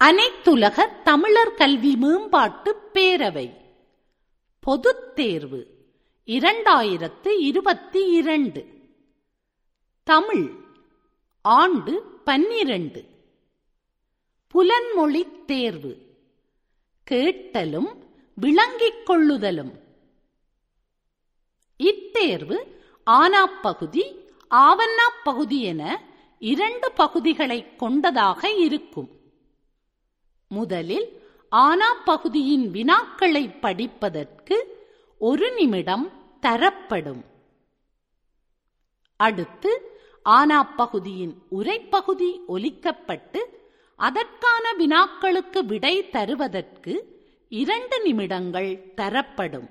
அனைத்துலக தமிழர் கல்வி மேம்பாட்டு பேரவை பொதுத் தேர்வு இரண்டாயிரத்து இருபத்தி இரண்டு தமிழ் ஆண்டு பன்னிரண்டு புலன்மொழித் தேர்வு கேட்டலும் விளங்கிக் கொள்ளுதலும் இத்தேர்வு ஆனாப் பகுதி ஆவன்னாப் பகுதி என இரண்டு பகுதிகளை கொண்டதாக இருக்கும் முதலில் ஆனாப் பகுதியின் வினாக்களை படிப்பதற்கு ஒரு நிமிடம் தரப்படும் அடுத்து ஆனாப் பகுதியின் உரைப்பகுதி ஒலிக்கப்பட்டு அதற்கான வினாக்களுக்கு விடை தருவதற்கு இரண்டு நிமிடங்கள் தரப்படும்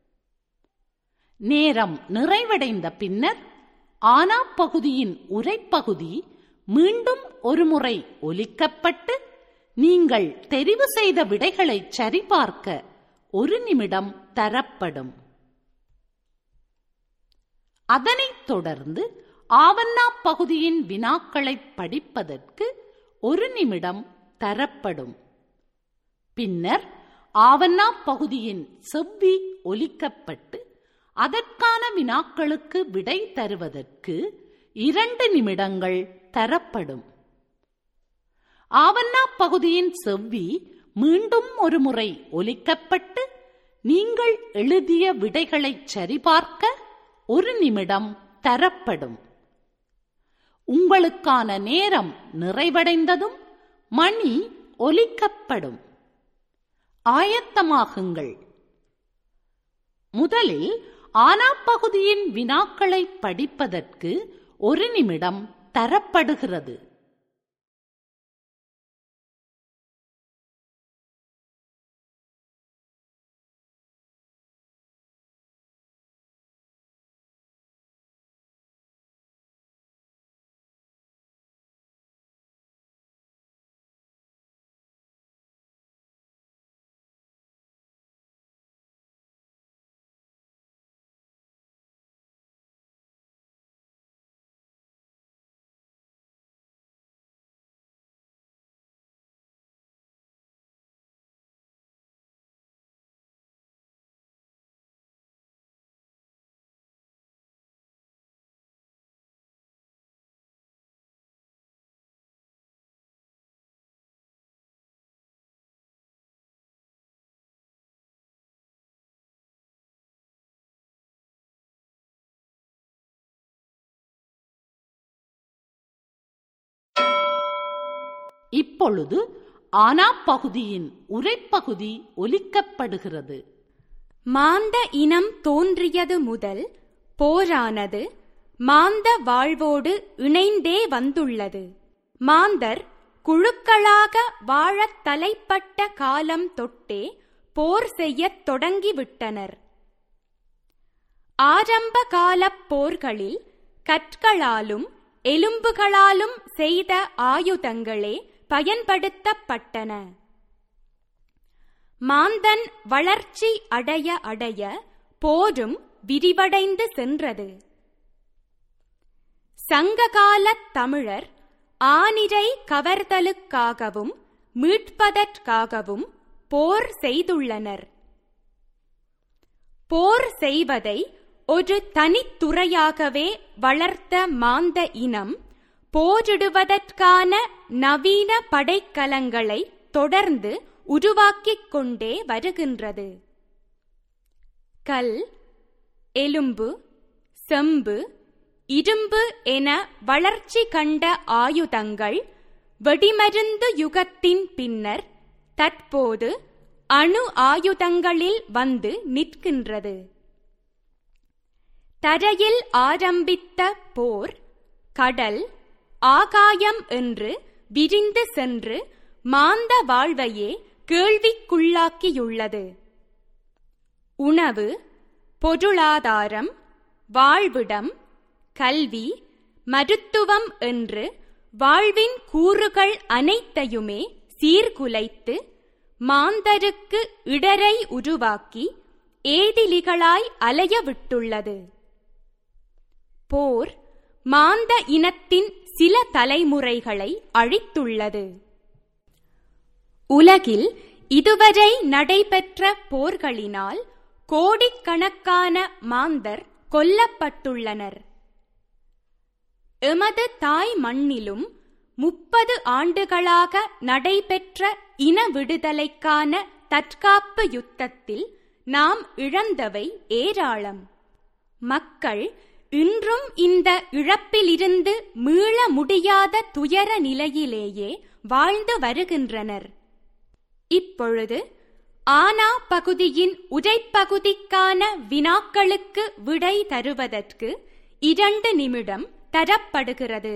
நேரம் நிறைவடைந்த பின்னர் ஆனாப் பகுதியின் உரைப்பகுதி மீண்டும் ஒருமுறை ஒலிக்கப்பட்டு நீங்கள் தெரிவு செய்த விடைகளை சரிபார்க்க ஒரு நிமிடம் தரப்படும் அதனைத் தொடர்ந்து ஆவண்ணா பகுதியின் வினாக்களை படிப்பதற்கு ஒரு நிமிடம் தரப்படும் பின்னர் ஆவண்ணா பகுதியின் செவ்வி ஒலிக்கப்பட்டு அதற்கான வினாக்களுக்கு விடை தருவதற்கு இரண்டு நிமிடங்கள் தரப்படும் ஆவண்ணா பகுதியின் செவ்வி மீண்டும் ஒருமுறை ஒலிக்கப்பட்டு நீங்கள் எழுதிய விடைகளை சரிபார்க்க ஒரு நிமிடம் தரப்படும் உங்களுக்கான நேரம் நிறைவடைந்ததும் மணி ஒலிக்கப்படும் ஆயத்தமாகுங்கள் முதலில் ஆனாப்பகுதியின் வினாக்களை படிப்பதற்கு ஒரு நிமிடம் தரப்படுகிறது இப்பொழுது ஆனா பகுதியின் உரைப்பகுதி ஒலிக்கப்படுகிறது மாந்த இனம் தோன்றியது முதல் போரானது மாந்த வாழ்வோடு இணைந்தே வந்துள்ளது மாந்தர் குழுக்களாக வாழத் தலைப்பட்ட காலம் தொட்டே போர் செய்யத் தொடங்கிவிட்டனர் ஆரம்ப காலப் போர்களில் கற்களாலும் எலும்புகளாலும் செய்த ஆயுதங்களே பயன்படுத்தப்பட்டன மாந்தன் வளர்ச்சி அடைய அடைய போரும் விரிவடைந்து சென்றது சங்ககாலத் தமிழர் ஆனிரை கவர்தலுக்காகவும் மீட்பதற்காகவும் போர் செய்துள்ளனர் போர் செய்வதை ஒரு தனித்துறையாகவே வளர்த்த மாந்த இனம் போரிடுவதற்கான நவீன படைக்கலங்களை தொடர்ந்து உருவாக்கிக் கொண்டே வருகின்றது கல் எலும்பு செம்பு இரும்பு என வளர்ச்சி கண்ட ஆயுதங்கள் வெடிமருந்து யுகத்தின் பின்னர் தற்போது அணு ஆயுதங்களில் வந்து நிற்கின்றது தரையில் ஆரம்பித்த போர் கடல் ஆகாயம் என்று விரிந்து சென்று மாந்த வாழ்வையே கேள்விக்குள்ளாக்கியுள்ளது உணவு பொருளாதாரம் வாழ்விடம் கல்வி மருத்துவம் என்று வாழ்வின் கூறுகள் அனைத்தையுமே சீர்குலைத்து மாந்தருக்கு இடரை உருவாக்கி ஏதிலிகளாய் அலைய விட்டுள்ளது போர் மாந்த இனத்தின் சில தலைமுறைகளை அழித்துள்ளது உலகில் இதுவரை நடைபெற்ற போர்களினால் கோடிக்கணக்கான மாந்தர் கொல்லப்பட்டுள்ளனர் எமது தாய் மண்ணிலும் முப்பது ஆண்டுகளாக நடைபெற்ற இன விடுதலைக்கான தற்காப்பு யுத்தத்தில் நாம் இழந்தவை ஏராளம் மக்கள் இன்றும் இந்த இழப்பிலிருந்து மீள முடியாத துயர நிலையிலேயே வாழ்ந்து வருகின்றனர் இப்பொழுது ஆனா பகுதியின் உரைப்பகுதிக்கான வினாக்களுக்கு விடை தருவதற்கு இரண்டு நிமிடம் தரப்படுகிறது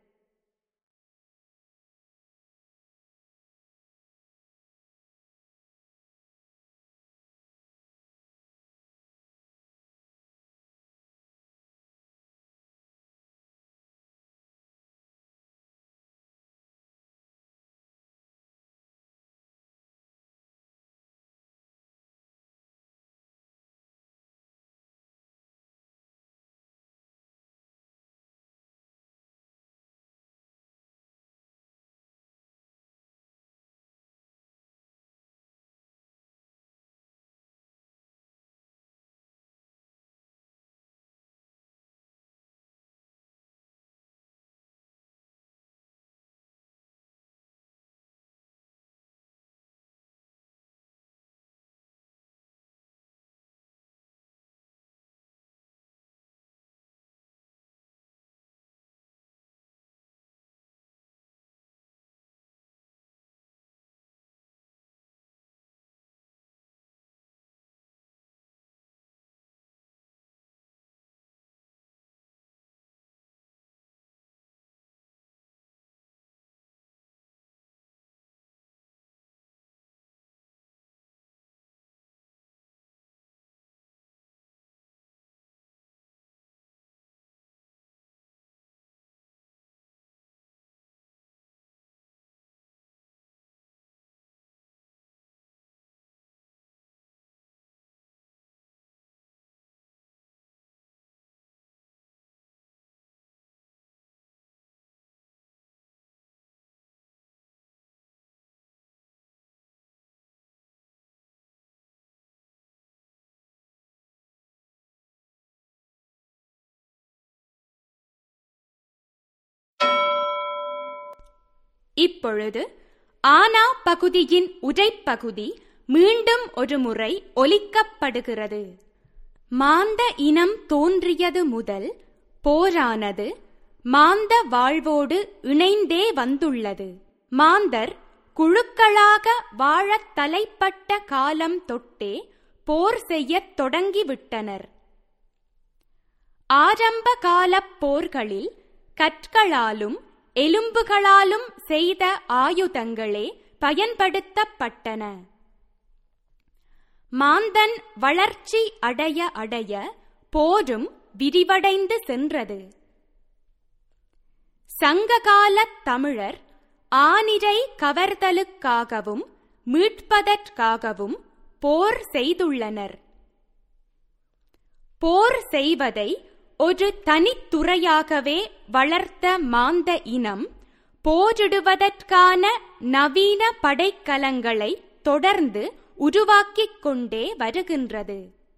இப்பொழுது ஆனா பகுதியின் உரைப்பகுதி மீண்டும் ஒரு முறை ஒலிக்கப்படுகிறது மாந்த இனம் தோன்றியது முதல் போரானது மாந்த வாழ்வோடு இணைந்தே வந்துள்ளது மாந்தர் குழுக்களாக வாழத் தலைப்பட்ட காலம் தொட்டே போர் செய்யத் தொடங்கிவிட்டனர் ஆரம்ப காலப் போர்களில் கற்களாலும் எலும்புகளாலும் செய்த ஆயுதங்களே பயன்படுத்தப்பட்டன மாந்தன் வளர்ச்சி அடைய அடைய போரும் விரிவடைந்து சென்றது சங்ககாலத் தமிழர் ஆனிரை கவர்தலுக்காகவும் மீட்பதற்காகவும் போர் செய்துள்ளனர் போர் செய்வதை ஒரு தனித்துறையாகவே வளர்த்த மாந்த இனம் போரிடுவதற்கான நவீன படைக்கலங்களை தொடர்ந்து உருவாக்கிக் கொண்டே வருகின்றது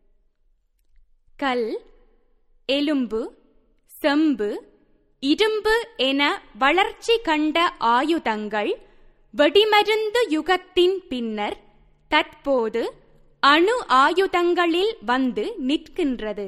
கல் எலும்பு செம்பு இரும்பு என வளர்ச்சி கண்ட ஆயுதங்கள் வெடிமருந்து யுகத்தின் பின்னர் தற்போது அணு ஆயுதங்களில் வந்து நிற்கின்றது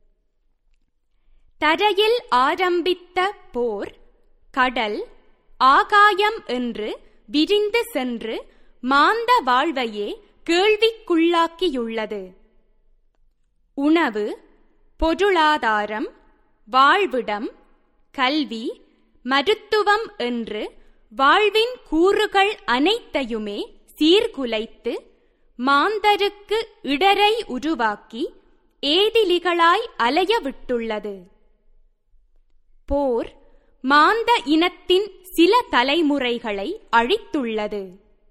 தரையில் ஆரம்பித்த போர் கடல் ஆகாயம் என்று விரிந்து சென்று மாந்த வாழ்வையே கேள்விக்குள்ளாக்கியுள்ளது உணவு பொருளாதாரம் வாழ்விடம் கல்வி மருத்துவம் என்று வாழ்வின் கூறுகள் அனைத்தையுமே சீர்குலைத்து மாந்தருக்கு இடரை உருவாக்கி ஏதிலிகளாய் அலைய விட்டுள்ளது போர் மாந்த இனத்தின் சில தலைமுறைகளை அழித்துள்ளது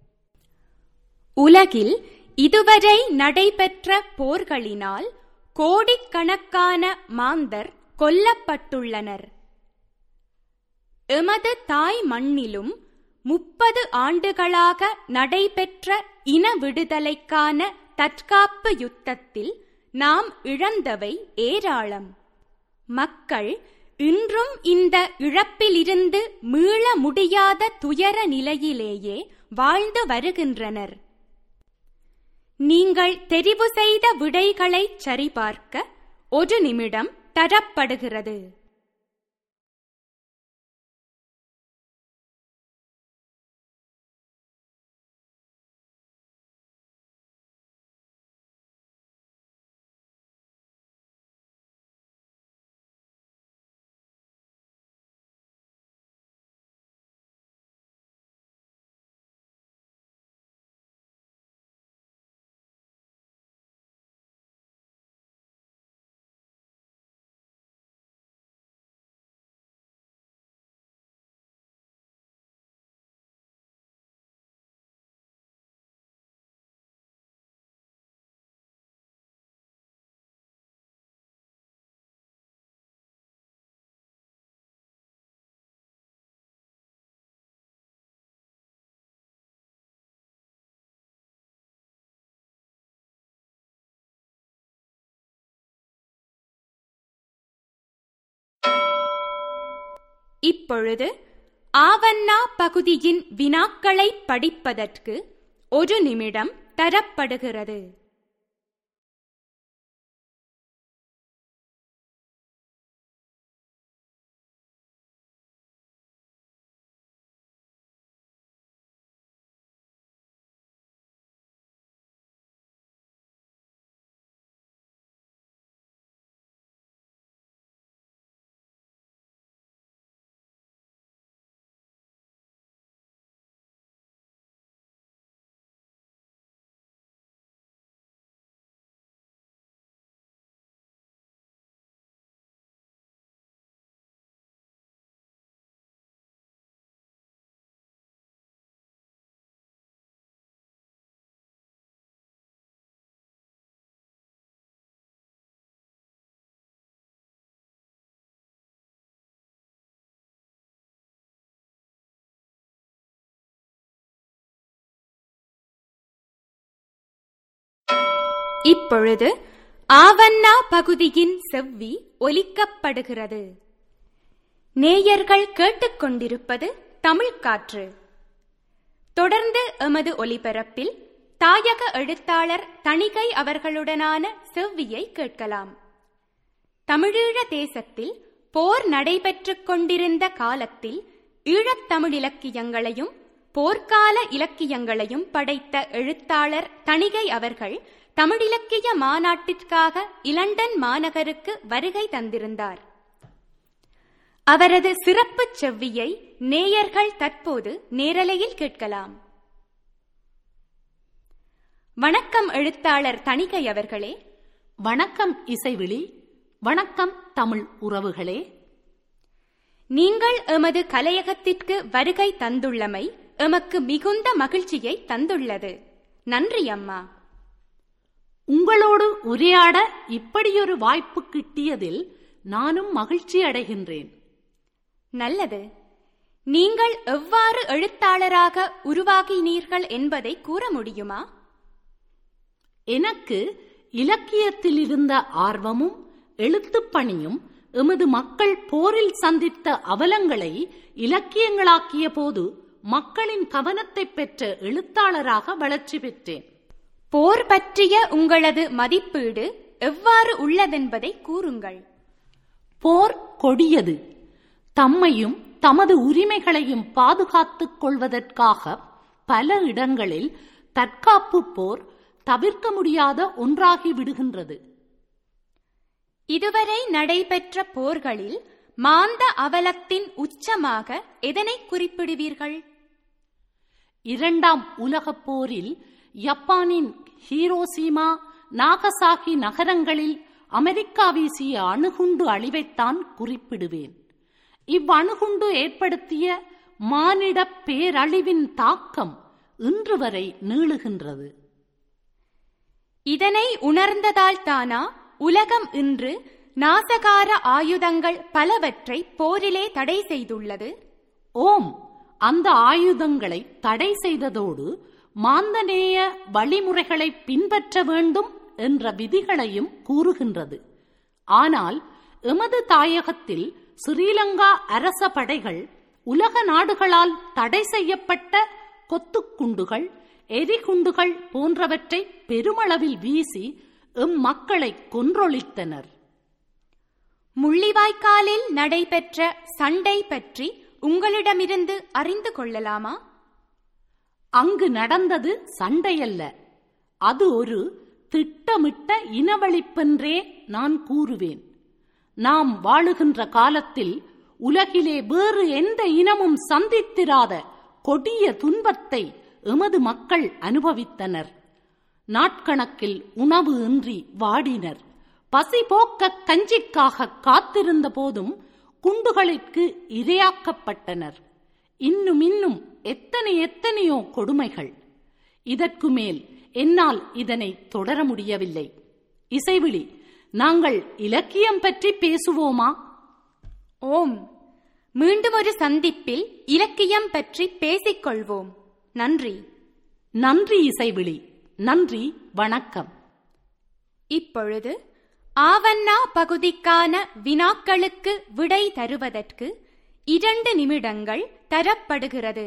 உலகில் இதுவரை நடைபெற்ற போர்களினால் கோடிக்கணக்கான மாந்தர் கொல்லப்பட்டுள்ளனர் எமது தாய் மண்ணிலும் முப்பது ஆண்டுகளாக நடைபெற்ற இன விடுதலைக்கான தற்காப்பு யுத்தத்தில் நாம் இழந்தவை ஏராளம் மக்கள் இன்றும் இந்த இழப்பிலிருந்து மீள முடியாத துயர நிலையிலேயே வாழ்ந்து வருகின்றனர் நீங்கள் தெரிவு செய்த விடைகளை சரிபார்க்க ஒரு நிமிடம் தரப்படுகிறது இப்பொழுது ஆவண்ணா பகுதியின் வினாக்களை படிப்பதற்கு ஒரு நிமிடம் தரப்படுகிறது இப்பொழுது ஆவண்ணா பகுதியின் செவ்வி ஒலிக்கப்படுகிறது நேயர்கள் கேட்டுக்கொண்டிருப்பது தமிழ் காற்று தொடர்ந்து எமது ஒலிபரப்பில் தாயக எழுத்தாளர் தணிகை அவர்களுடனான செவ்வியை கேட்கலாம் தமிழீழ தேசத்தில் போர் நடைபெற்றுக் கொண்டிருந்த காலத்தில் ஈழத்தமிழ் இலக்கியங்களையும் போர்க்கால இலக்கியங்களையும் படைத்த எழுத்தாளர் தணிகை அவர்கள் தமிழிலக்கிய மாநாட்டிற்காக இலண்டன் மாநகருக்கு வருகை தந்திருந்தார் அவரது சிறப்பு செவ்வியை நேயர்கள் தற்போது நேரலையில் கேட்கலாம் வணக்கம் எழுத்தாளர் தணிகை அவர்களே வணக்கம் இசைவிழி வணக்கம் தமிழ் உறவுகளே நீங்கள் எமது கலையகத்திற்கு வருகை தந்துள்ளமை எமக்கு மிகுந்த மகிழ்ச்சியை தந்துள்ளது நன்றி அம்மா உங்களோடு உரையாட இப்படியொரு வாய்ப்பு கிட்டியதில் நானும் மகிழ்ச்சி அடைகின்றேன் நல்லது நீங்கள் எவ்வாறு எழுத்தாளராக உருவாகினீர்கள் என்பதை கூற முடியுமா எனக்கு இலக்கியத்தில் இருந்த ஆர்வமும் எழுத்துப் பணியும் எமது மக்கள் போரில் சந்தித்த அவலங்களை இலக்கியங்களாக்கிய போது மக்களின் கவனத்தை பெற்ற எழுத்தாளராக வளர்ச்சி பெற்றேன் போர் பற்றிய உங்களது மதிப்பீடு எவ்வாறு உள்ளதென்பதை கூறுங்கள் போர் கொடியது தம்மையும் தமது உரிமைகளையும் பாதுகாத்துக் கொள்வதற்காக பல இடங்களில் தற்காப்பு போர் தவிர்க்க முடியாத ஒன்றாகி விடுகின்றது இதுவரை நடைபெற்ற போர்களில் மாந்த அவலத்தின் உச்சமாக எதனை குறிப்பிடுவீர்கள் இரண்டாம் உலகப் போரில் ஜப்பானின் ஹீரோசீமா நாகசாகி நகரங்களில் அமெரிக்கா வீசிய அணுகுண்டு அழிவைத்தான் குறிப்பிடுவேன் இவ்வணுகுண்டு ஏற்படுத்திய மானிட பேரழிவின் தாக்கம் இன்று வரை நீளுகின்றது இதனை உணர்ந்ததால் தானா உலகம் இன்று நாசகார ஆயுதங்கள் பலவற்றை போரிலே தடை செய்துள்ளது ஓம் அந்த ஆயுதங்களை தடை செய்ததோடு மாந்தநேய வழிமுறைகளை பின்பற்ற வேண்டும் என்ற விதிகளையும் கூறுகின்றது ஆனால் எமது தாயகத்தில் ஸ்ரீலங்கா அரச படைகள் உலக நாடுகளால் தடை செய்யப்பட்ட கொத்துக்குண்டுகள் எரிகுண்டுகள் போன்றவற்றை பெருமளவில் வீசி எம் மக்களை கொன்றொழித்தனர் முள்ளிவாய்க்காலில் நடைபெற்ற சண்டை பற்றி உங்களிடமிருந்து அறிந்து கொள்ளலாமா அங்கு நடந்தது சண்டையல்ல அது ஒரு திட்டமிட்ட இனவழிப்பென்றே நான் கூறுவேன் நாம் வாழுகின்ற காலத்தில் உலகிலே வேறு எந்த இனமும் சந்தித்திராத கொடிய துன்பத்தை எமது மக்கள் அனுபவித்தனர் நாட்கணக்கில் உணவு இன்றி வாடினர் பசி போக்க கஞ்சிக்காக காத்திருந்த போதும் குண்டுகளிற்கு இரையாக்கப்பட்டனர் இன்னும் இன்னும் எத்தனை எத்தனையோ கொடுமைகள் இதற்கு மேல் என்னால் இதனை தொடர முடியவில்லை இசைவிழி நாங்கள் இலக்கியம் பற்றி பேசுவோமா ஓம் மீண்டும் ஒரு சந்திப்பில் இலக்கியம் பற்றி பேசிக்கொள்வோம் நன்றி நன்றி இசைவிழி நன்றி வணக்கம் இப்பொழுது ஆவண்ணா பகுதிக்கான வினாக்களுக்கு விடை தருவதற்கு இரண்டு நிமிடங்கள் தரப்படுகிறது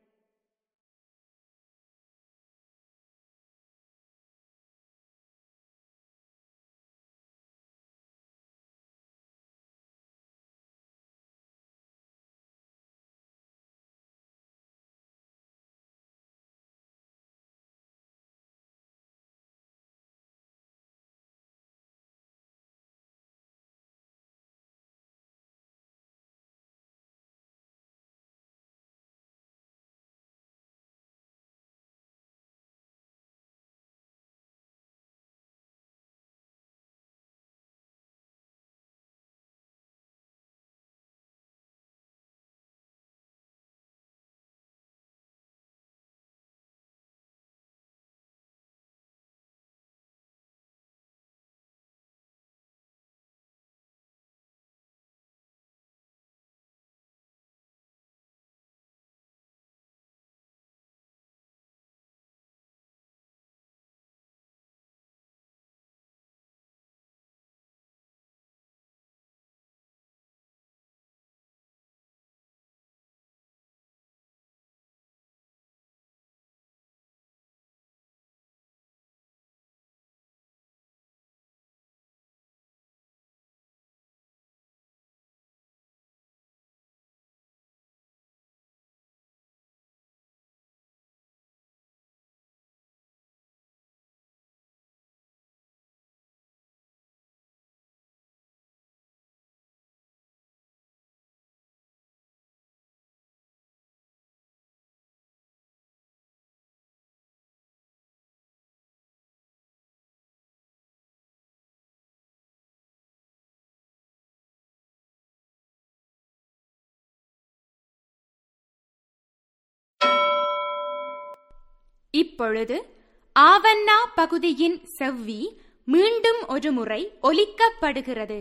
இப்பொழுது ஆவண்ணா பகுதியின் செவ்வி மீண்டும் ஒரு முறை ஒலிக்கப்படுகிறது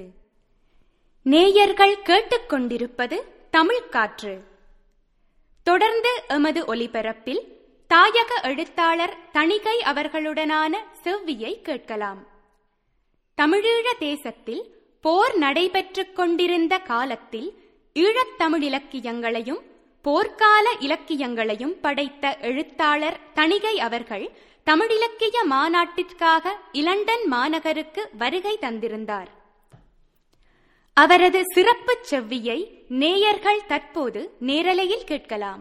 நேயர்கள் கேட்டுக்கொண்டிருப்பது தமிழ் காற்று தொடர்ந்து எமது ஒலிபரப்பில் தாயக எழுத்தாளர் தணிகை அவர்களுடனான செவ்வியை கேட்கலாம் தமிழீழ தேசத்தில் போர் நடைபெற்றுக் கொண்டிருந்த காலத்தில் ஈழத்தமிழ் இலக்கியங்களையும் போர்க்கால இலக்கியங்களையும் படைத்த எழுத்தாளர் தணிகை அவர்கள் தமிழிலக்கிய மாநாட்டிற்காக இலண்டன் மாநகருக்கு வருகை தந்திருந்தார் அவரது சிறப்பு செவ்வியை நேயர்கள் தற்போது நேரலையில் கேட்கலாம்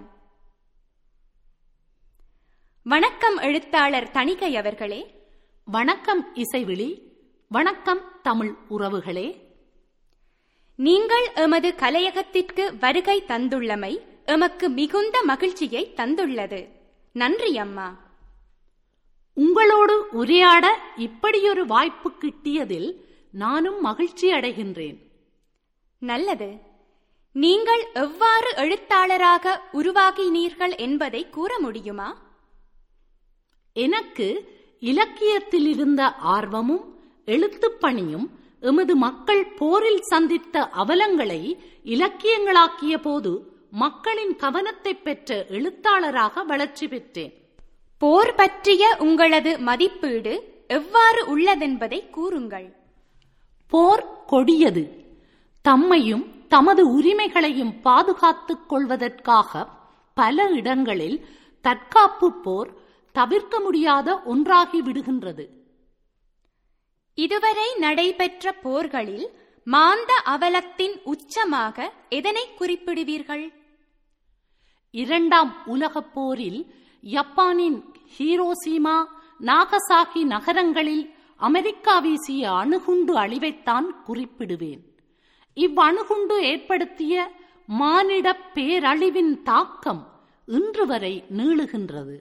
வணக்கம் எழுத்தாளர் தணிகை அவர்களே வணக்கம் இசைவிழி வணக்கம் தமிழ் உறவுகளே நீங்கள் எமது கலையகத்திற்கு வருகை தந்துள்ளமை எமக்கு மிகுந்த மகிழ்ச்சியை தந்துள்ளது நன்றி அம்மா உங்களோடு உரையாட இப்படியொரு வாய்ப்பு கிட்டியதில் நானும் மகிழ்ச்சி அடைகின்றேன் நல்லது நீங்கள் எவ்வாறு எழுத்தாளராக உருவாகினீர்கள் என்பதை கூற முடியுமா எனக்கு இலக்கியத்தில் இருந்த ஆர்வமும் எழுத்துப் பணியும் எமது மக்கள் போரில் சந்தித்த அவலங்களை இலக்கியங்களாக்கிய போது மக்களின் கவனத்தை பெற்ற எழுத்தாளராக வளர்ச்சி பெற்றேன் போர் பற்றிய உங்களது மதிப்பீடு எவ்வாறு உள்ளதென்பதை கூறுங்கள் போர் கொடியது தம்மையும் தமது உரிமைகளையும் பாதுகாத்துக் கொள்வதற்காக பல இடங்களில் தற்காப்பு போர் தவிர்க்க முடியாத ஒன்றாகி விடுகின்றது இதுவரை நடைபெற்ற போர்களில் மாந்த அவலத்தின் உச்சமாக எதனை குறிப்பிடுவீர்கள் இரண்டாம் உலகப் போரில் யப்பானின் ஹீரோசீமா நாகசாகி நகரங்களில் அமெரிக்கா வீசிய அணுகுண்டு அழிவைத்தான் குறிப்பிடுவேன் இவ்வணுகுண்டு ஏற்படுத்திய மானிட பேரழிவின் தாக்கம் இன்று வரை நீளுகின்றது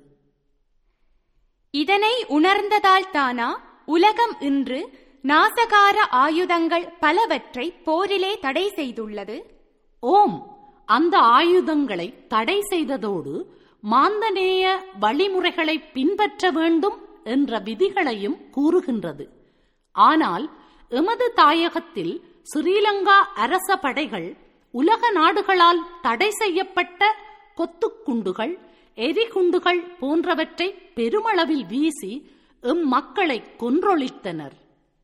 இதனை உணர்ந்ததால் தானா உலகம் இன்று நாசகார ஆயுதங்கள் பலவற்றை போரிலே தடை செய்துள்ளது ஓம் அந்த ஆயுதங்களை தடை செய்ததோடு மாந்தநேய வழிமுறைகளை பின்பற்ற வேண்டும் என்ற விதிகளையும் கூறுகின்றது ஆனால் எமது தாயகத்தில் ஸ்ரீலங்கா அரச படைகள் உலக நாடுகளால் தடை செய்யப்பட்ட கொத்துக்குண்டுகள் எரிகுண்டுகள் போன்றவற்றை பெருமளவில் வீசி எம் மக்களை கொன்றொழித்தனர்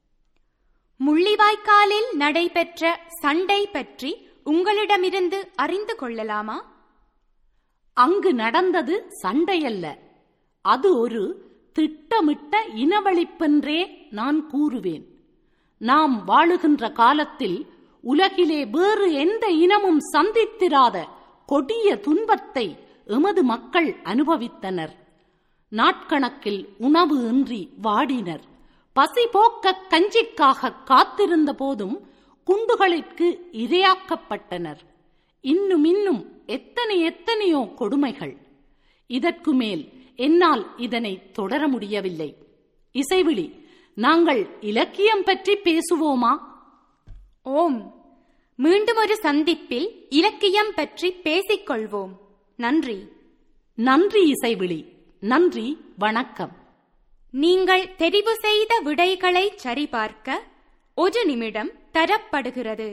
முள்ளிவாய்க்காலில் நடைபெற்ற சண்டை பற்றி உங்களிடமிருந்து அறிந்து கொள்ளலாமா அங்கு நடந்தது சண்டையல்ல அது ஒரு திட்டமிட்ட இனவழிப்பென்றே நான் கூறுவேன் நாம் வாழுகின்ற காலத்தில் உலகிலே வேறு எந்த இனமும் சந்தித்திராத கொடிய துன்பத்தை எமது மக்கள் அனுபவித்தனர் நாட்கணக்கில் உணவு இன்றி வாடினர் பசி போக்க கஞ்சிக்காக காத்திருந்த போதும் குண்டுகளிற்கு இரையாக்கப்பட்டனர் இன்னும் இன்னும் எத்தனை எத்தனையோ கொடுமைகள் இதற்கு மேல் என்னால் இதனை தொடர முடியவில்லை இசைவிழி நாங்கள் இலக்கியம் பற்றி பேசுவோமா ஓம் மீண்டும் ஒரு சந்திப்பில் இலக்கியம் பற்றி பேசிக்கொள்வோம் நன்றி நன்றி இசைவிழி நன்றி வணக்கம் நீங்கள் தெரிவு செய்த விடைகளை சரிபார்க்க ஒரு நிமிடம் தரப்படுகிறது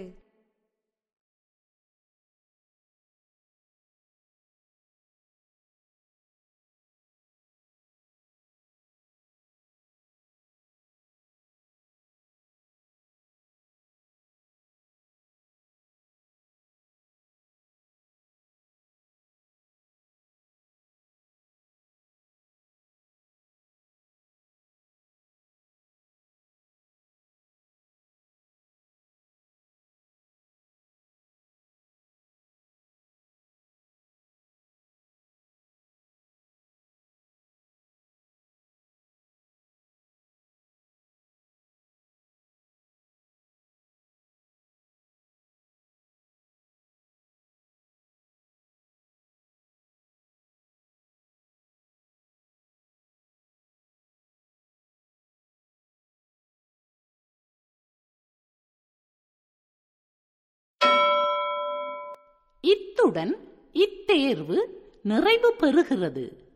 இத்துடன் இத்தேர்வு நிறைவு பெறுகிறது